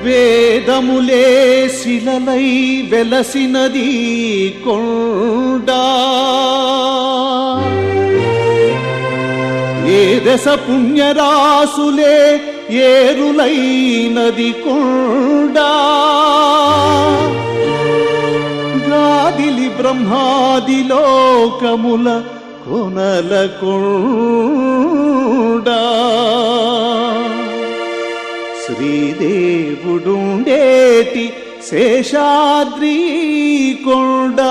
వేదములే శిలలై వెలసినది కొండా ఏ దశ పుణ్యరాసులే ఏరులైనది కొండా గాదిలి బ్రహ్మాది లోకముల కొనల కొండా శ్రీదేవుడుండేటి శేషాద్రి కొండా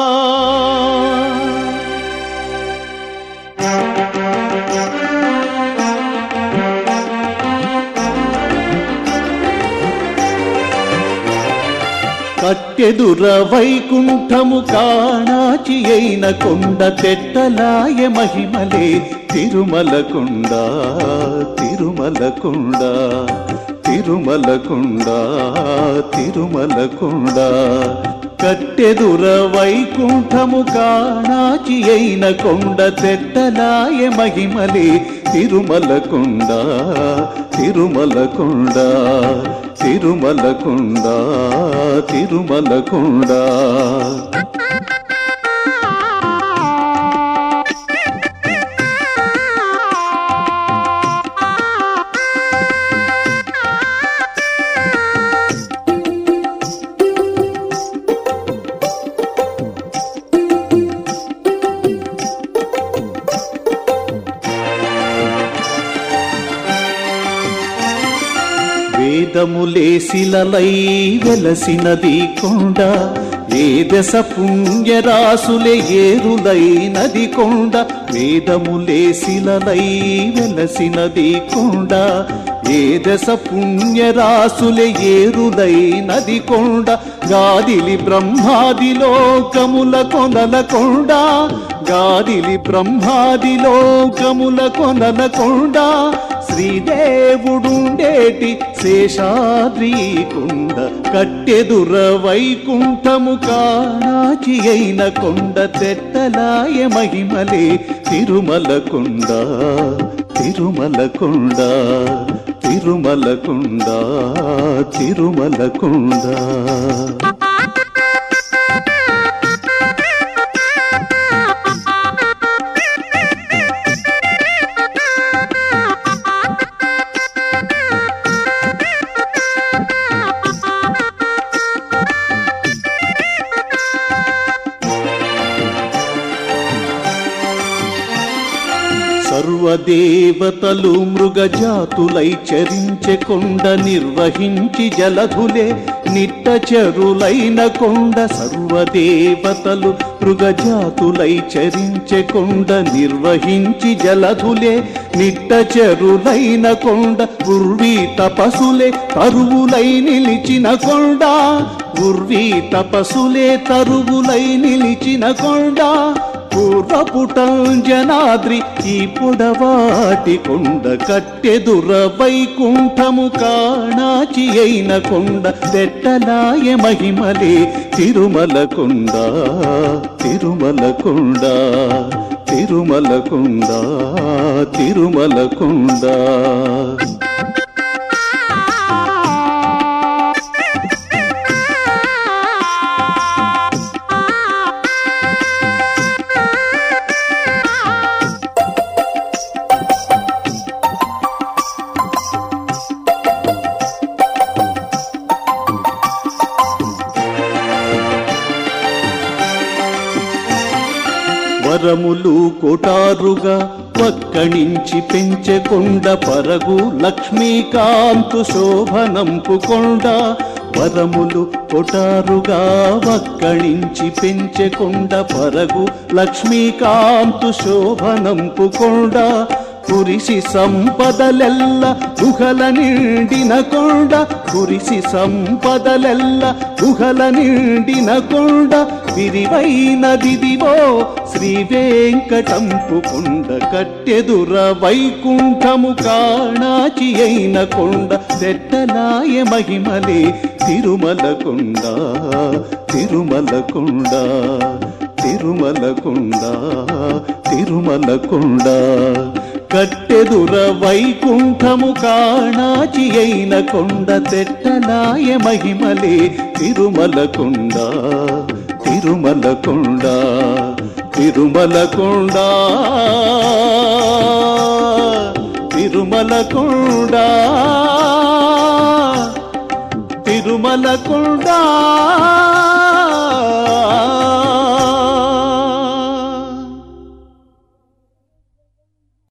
కట్టెదుర వైకుంఠము కాణాచి అయిన కొండ తెట్టలాయ మహిమలే తిరుమల కొండ తిరుమల కొండ తిరుమల కొండ తిరుమల కొండ కట్టెదుర వైకుంఠము కాణాచి అయిన కొండ తెట్టలాయ మహిమలే తిరుమల కొండ తిరుమల కొండ తిరుమల కొండ తిరుమల కొండ వేదములే శిలలై వెలసినది కొండ ఏ దశ పుణ్యరాసులే ఏరులై నది కొండ వేదములే శిలలై వెలసినది కొండ ఏ దశ పుణ్యరాసులే ఏరులై నది కొండ గాదిలి బ్రహ్మాది లోకముల కొనల కొండ గాదిలి బ్రహ్మాది లోకముల కొనల కొండ శ్రీదేవుడుండేటి శేషాద్రి కొండ కట్టెదుర వైకుంఠము కాణాచి అయిన కొండ తెట్టలాయ మహిమలే తిరుమల కొండ తిరుమల కొండ తిరుమల కొండ తిరుమల కొండ సర్వదేవతలు మృగజాతులై చరించే కొండ నిర్వహించి జలధులే నిట్టచరులైన కొండ సర్వదేవతలు మృగజాతులై చరించే కొండ నిర్వహించి జలధులే నిట్టచరులైన కొండ ఉర్వీ తపసులే తరువులై నిలిచిన కొండ ఉర్వీ తపసులే తరువులై నిలిచిన కొండ పూర్వపుటంజనాద్రి ఈ పొడవాటి కొండ కట్టెదుర వైకుంఠము కాణాచి అయిన కొండ తెట్టలాయ మహిమలే తిరుమల కొండ తిరుమల కొండ తిరుమల కొండ తిరుమల కొండ వరములు కోటారుగా వక్కణించి పెంచెకొండ పరగు లక్ష్మీకాంతు శోభనంపు కొండ వరములు కొటారుగా వక్కణించి పెంచెకొండ పరగు లక్ష్మీకాంతు శోభనంపు కొండ కురిసి సంపదలెల్ల గుహల నిండిన కొండ కురిసి సంపదలెల్ల గుహల నిండిన కొండ విరివైనదిదివో శ్రీ వెంకటంపు కొండ కట్టెదుర వైకుంఠము కాణాచి అయిన కొండ తెట్టలాయ మహిమలే తిరుమల కొండ తిరుమల కొండ తిరుమల కొండ తిరుమల కొండ కట్టెదుర వైకుంఠము కాణాచి అయిన కొండ తెట్టలాయ మహిమలే తిరుమల కొండ తిరుమల కొండ తిరుమల కొండ తిరుమల కొండ తిరుమల కొండ